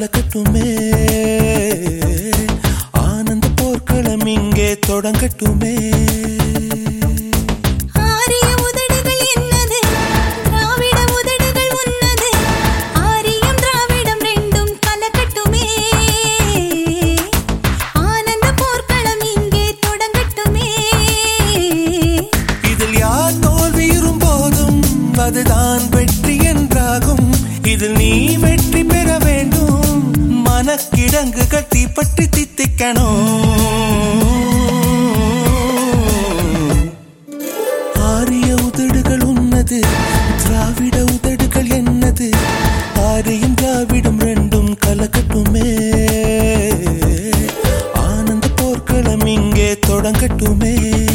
கலக்கட்டுமே ஆனந்த போர்க்களம் இங்கே தொடங்கட்டுமே ஆரிய உதடுகள் என்னது திராவிட உதடுகள் உன்னது ஆரியம் திராவிடம் ரெண்டும் கலக்கட்டுமே ஆனந்த போர்க்களம் இங்கே தொடங்கட்டுமே இதில் யார் தோல்வியுறும் போதும் அதுதான் வெற்றி என்றாகும் இதில் நீ வெற்றி பெற வேண்டும் மனக்கிடங்கு கட்டி பற்றி தித்திக்கணும் ஆரிய உதடுகள் உன்னது திராவிட உதடுகள் என்னது ஆரியும் திராவிடம் ரெண்டும் கலக்கட்டுமே ஆனந்த போர்க்களம் இங்கே தொடங்கட்டுமே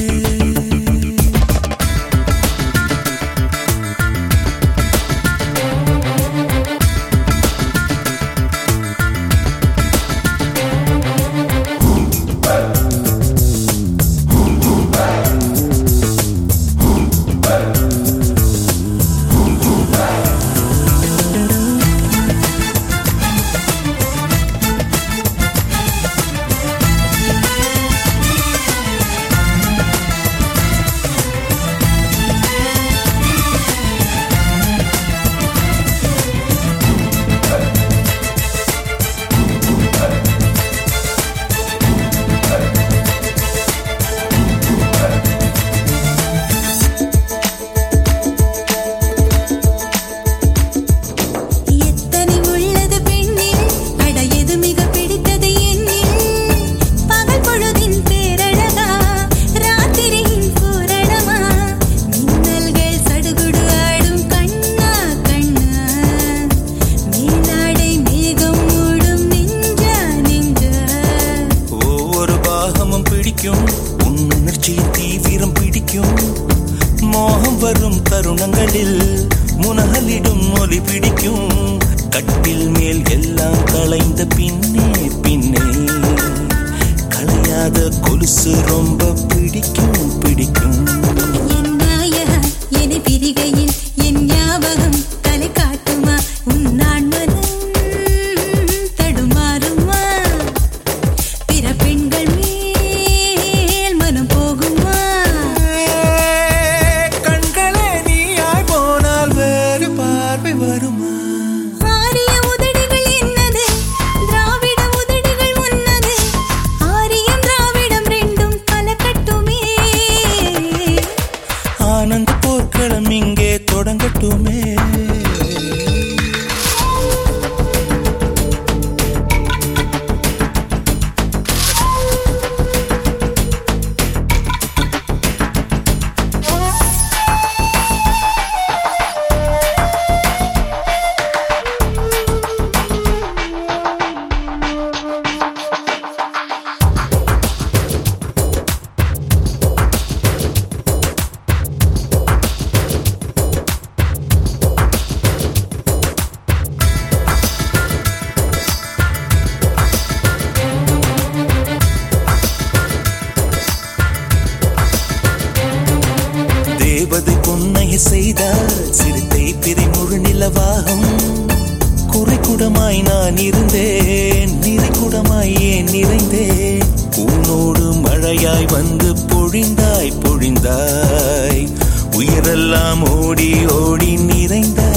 எத்தனை உள்ளது பெண்ணில் அட எது மிக பிடித்தது என்னில் பகல் பொழுதின் பேரழகா ராத்திரியின் பூரணமா மின்னல்கள் சடுகுடு ஆடும் கண்ணா கண்ணா மேலாடை மேகம் மூடும் நெஞ்சா நெஞ்சா ஒவ்வொரு பாகமும் பிடிக்கும் உன் உணர்ச்சியின் தீவிரம் பிடிக்கும் மோகம் வரும் தருணங்களில் முனகலிடும் ஒலி பிடிக்கும் கட்டில் மேல் எல்லாம் களைந்த பின்னே பின்னே களையாத கொலுசு ரொம்ப பிடிக்கும் பிடிக்கும் என் நாயகா என்னை பிரிகையில் என் ஞாபகம் தலை காட்டுமா உன் நான் மனம் தடுமாறுமா பிற பெண்கள் மேல் மனம் போகுமா கண்களே நீயாய் போனால் வேறு பார்வை வருமா ஆரிய உதடுகள் என்னது திராவிட உதடுகள் உன்னது ஆரியம் திராவிடம் ரெண்டும் கலக்கட்டுமே ஆனந்த போர்க்களம் இங்கே தொடங்கட்டுமே தேவதை பொன்னைய செய்தார் சிறுத்தை பிறை முழு நிலவாகும் குறைக்குடமாய் நான் இருந்தேன் நிறைக்குடமாய் ஏன் நிறைந்தேன் உன்னோடு மழையாய் வந்து பொழிந்தாய் பொழிந்தாய் உயிரெல்லாம் ஓடி ஓடி நிறைந்தாய்